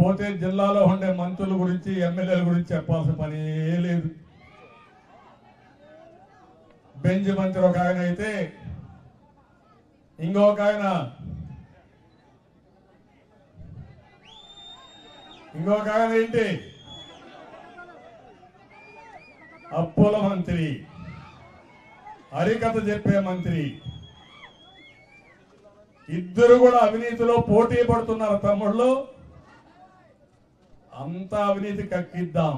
ఇకపోతే జిల్లాలో ఉండే మంత్రుల గురించి ఎమ్మెల్యేల గురించి చెప్పాల్సిన పని లేదు బెంచ్ మంత్రి ఒక ఆయన అయితే ఇంకొక ఆయన ఇంకొక ఆయన ఏంటి అప్పుల మంత్రి హరికథ చెప్పే మంత్రి ఇద్దరు కూడా అవినీతిలో పోటీ పడుతున్నారు తమ్ముళ్ళు అంతా అవినీతి కక్కిద్దాం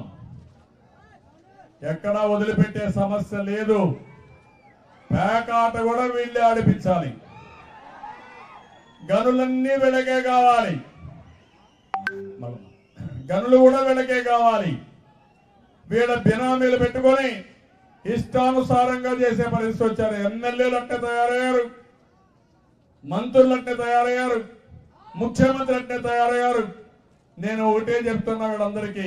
ఎక్కడా వదిలిపెట్టే సమస్య లేదు పేకాట కూడా వీళ్ళే ఆడిపించాలి గనులన్నీ వెనకే కావాలి మళ్ళా. గనులు కూడా వెనకే కావాలి వీళ్ళ బినామీలు పెట్టుకొని ఇష్టానుసారంగా చేసే పరిస్థితి వచ్చారు ఎమ్మెల్యేలు అంటే తయారయ్యారు మంత్రులు అంటే తయారయ్యారు ముఖ్యమంత్రి అంటే తయారయ్యారు నేను ఒకటే చెప్తున్నా వీళ్ళందరికీ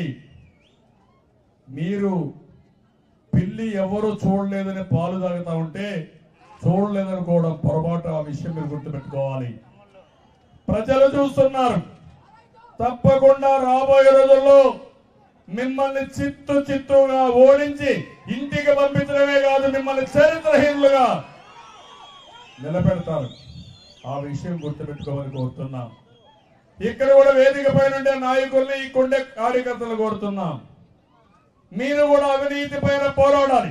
మీరు పిల్లి ఎవరు చూడలేదని పాలు తాగుతా ఉంటే చూడలేదనుకోవడం పొరపాటు ఆ విషయం మీరు గుర్తుపెట్టుకోవాలి ప్రజలు చూస్తున్నారు తప్పకుండా రాబోయే రోజుల్లో మిమ్మల్ని చిత్తు చిత్తుగా ఓడించి ఇంటికి పంపించడమే కాదు మిమ్మల్ని చరిత్రహీనులుగా నిలబెడతారు ఆ విషయం గుర్తుపెట్టుకోమని కోరుతున్నాం ఇక్కడ కూడా వేదిక పైన ఉండే నాయకుల్ని ఇక్కడుండే కార్యకర్తలు కోరుతున్నాం మీరు కూడా అవినీతి పైన పోరాడాలి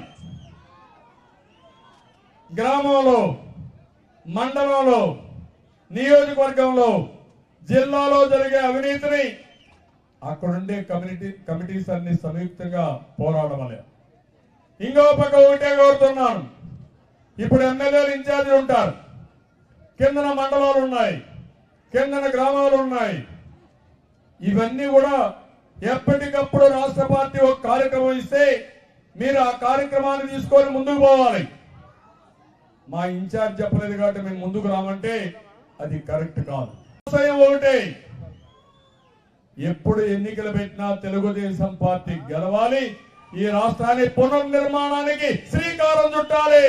గ్రామంలో మండలంలో నియోజకవర్గంలో జిల్లాలో జరిగే అవినీతిని అక్కడుండే కమ్యూనిటీ కమిటీస్ అన్ని సంయుక్తంగా పోరాడమలే ఇంకో పక్క ఒకటే కోరుతున్నాను ఇప్పుడు ఎమ్మెల్యేలు ఇన్ఛార్జీలు ఉంటారు కిందన మండలాలు ఉన్నాయి కిందన గ్రామాలు ఉన్నాయి ఇవన్నీ కూడా ఎప్పటికప్పుడు రాష్ట్ర పార్టీ ఒక కార్యక్రమం ఇస్తే మీరు ఆ కార్యక్రమాన్ని తీసుకొని ముందుకు పోవాలి మా ఇన్ఛార్జ్ చెప్పలేదు కాబట్టి మేము ముందుకు రామంటే అది కరెక్ట్ కాదు ఆశయం ఒకటే ఎప్పుడు ఎన్నికలు పెట్టినా తెలుగుదేశం పార్టీ గెలవాలి ఈ రాష్ట్రాన్ని పునర్నిర్మాణానికి శ్రీకారం చుట్టాలి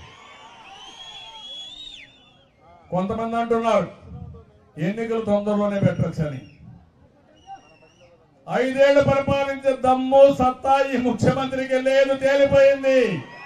కొంతమంది అంటున్నారు ఎన్నికలు తొందరలోనే పెట్టొచ్చని ఐదేళ్లు పరిపాలించే దమ్ము సత్తా ఈ ముఖ్యమంత్రికి లేదు తేలిపోయింది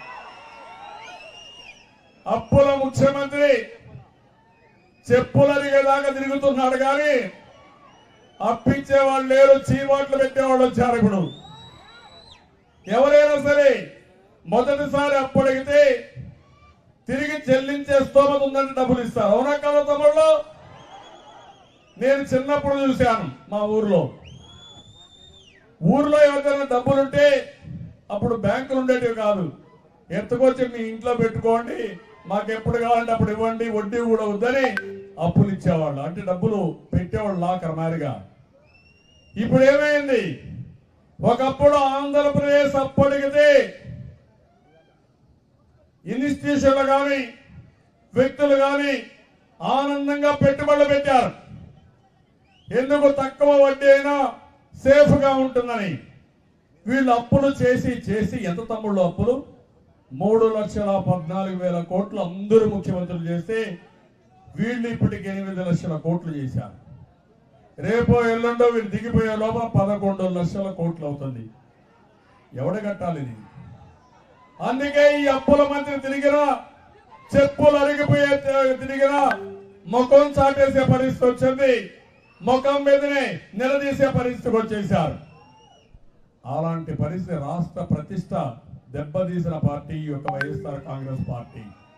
అప్పుల ముఖ్యమంత్రి చెప్పులరిగేదాకా తిరుగుతున్నాడు కానీ అప్పించే వాళ్ళు లేరు చీవాట్లు పెట్టేవాళ్ళు వచ్చారు ఇప్పుడు ఎవరైనా సరే మొదటిసారి అప్పు అడిగితే తిరిగి చెల్లించే స్తోమత ఉందంటే డబ్బులు ఇస్తారు అవునా కదా తమ్ముళ్ళు నేను చిన్నప్పుడు చూశాను మా ఊర్లో ఊర్లో ఎవరికైనా డబ్బులుంటే అప్పుడు బ్యాంకులు ఉండేటివి కాదు ఎత్తుకొచ్చి మీ ఇంట్లో పెట్టుకోండి మాకు ఎప్పుడు కావాలంటే అప్పుడు ఇవ్వండి వడ్డీ కూడా వద్దని అప్పులు ఇచ్చేవాళ్ళు అంటే డబ్బులు పెట్టేవాళ్ళు లాకర్ మాదిరిగా ఇప్పుడు ఏమైంది ఒకప్పుడు ఆంధ్రప్రదేశ్ అప్పటికితే ఇన్స్టిట్యూషన్లు కానీ వ్యక్తులు కానీ ఆనందంగా పెట్టుబడులు పెట్టారు ఎందుకు తక్కువ వడ్డీ అయినా సేఫ్ గా ఉంటుందని వీళ్ళు అప్పులు చేసి చేసి ఎంత తమ్ముళ్ళు అప్పులు మూడు లక్షల పద్నాలుగు వేల కోట్లు అందరూ ముఖ్యమంత్రులు చేస్తే వీళ్ళు ఇప్పటికి ఎనిమిది లక్షల కోట్లు చేశారు రేపో ఎల్లుండో వీళ్ళు దిగిపోయే లోపల పదకొండు లక్షల కోట్లు అవుతుంది ఎవడ కట్టాలి ఇది అందుకే ఈ అప్పుల మంత్రి తిరిగినా చెప్పులు అరిగిపోయే తిరిగినా ముఖం చాటేసే పరిస్థితి వచ్చింది ముఖం మీదనే నిలదీసే పరిస్థితికి వచ్చేశారు అలాంటి పరిస్థితి రాష్ట్ర ప్రతిష్ట దెబ్బతీసిన పార్టీ ఈ యొక్క వైఎస్ఆర్ కాంగ్రెస్ పార్టీ